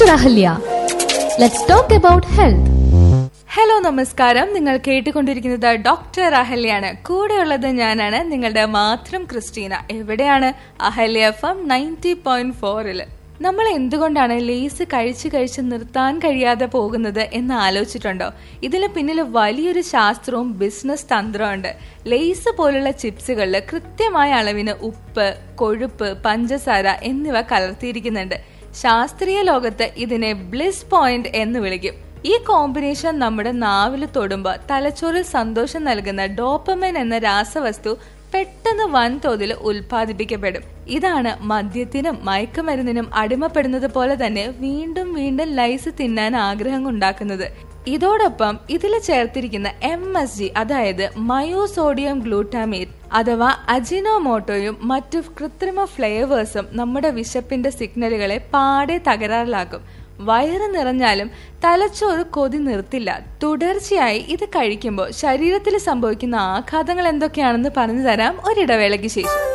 doctor Ahalya let's talk about health hello നമസ്കാരം നിങ്ങൾ കേട്ടുകൊണ്ടിരിക്കുന്നത് ഡോക്ടർ അഹല്യാണ് കൂടെയുള്ളത് ഞാനാണ് നിങ്ങളുടെ മാത്രം ക്രിസ്റ്റീന എവിടെയാണ് Ahalya F M ninety point ഫോറില് നമ്മൾ എന്തുകൊണ്ടാണ് ലേസ് കഴിച്ച് കഴിച്ച് നിർത്താൻ കഴിയാതെ പോകുന്നത് എന്ന് ആലോചിച്ചിട്ടുണ്ടോ ഇതിന് പിന്നിൽ വലിയൊരു ശാസ്ത്രവും ബിസിനസ് തന്ത്രമുണ്ട് ലേസ് പോലുള്ള ചിപ്സുകളിൽ കൃത്യമായ അളവിന് ഉപ്പ് കൊഴുപ്പ് പഞ്ചസാര എന്നിവ കലർത്തിയിരിക്കുന്നുണ്ട് ശാസ്ത്രീയ ലോകത്ത് ഇതിനെ ബ്ലിസ് പോയിന്റ് എന്ന് വിളിക്കും ഈ കോമ്പിനേഷൻ നമ്മുടെ നാവിൽ തൊടുമ്പോൾ തലച്ചോറിൽ സന്തോഷം നൽകുന്ന ഡോപ്പമൈൻ എന്ന രാസവസ്തു പെട്ടെന്ന് വൻതോതിൽ ഉൽപ്പാദിപ്പിക്കപ്പെടും ഇതാണ് മദ്യത്തിനും മയക്കുമരുന്നിനും അടിമപ്പെടുന്നത് പോലെ തന്നെ വീണ്ടും വീണ്ടും ലൈസ് തിന്നാൻ ആഗ്രഹം ഉണ്ടാക്കുന്നത് ഇതോടൊപ്പം ഇതിൽ ചേർത്തിരിക്കുന്ന എം എസ് ജി അതായത് മയോസോഡിയം ഗ്ലൂട്ടാമേറ്റ് അഥവാ അജിനോമോട്ടോയും മറ്റു കൃത്രിമ ഫ്ലേവേഴ്സും നമ്മുടെ വിശപ്പിന്റെ സിഗ്നലുകളെ പാടെ തകരാറിലാക്കും വയറ് നിറഞ്ഞാലും തലച്ചോറ് കൊതി നിർത്തില്ല തുടർച്ചയായി ഇത് കഴിക്കുമ്പോൾ ശരീരത്തിൽ സംഭവിക്കുന്ന ആഘാതങ്ങൾ എന്തൊക്കെയാണെന്ന് പറഞ്ഞു തരാം ഒരിടവേളയ്ക്ക് ശേഷം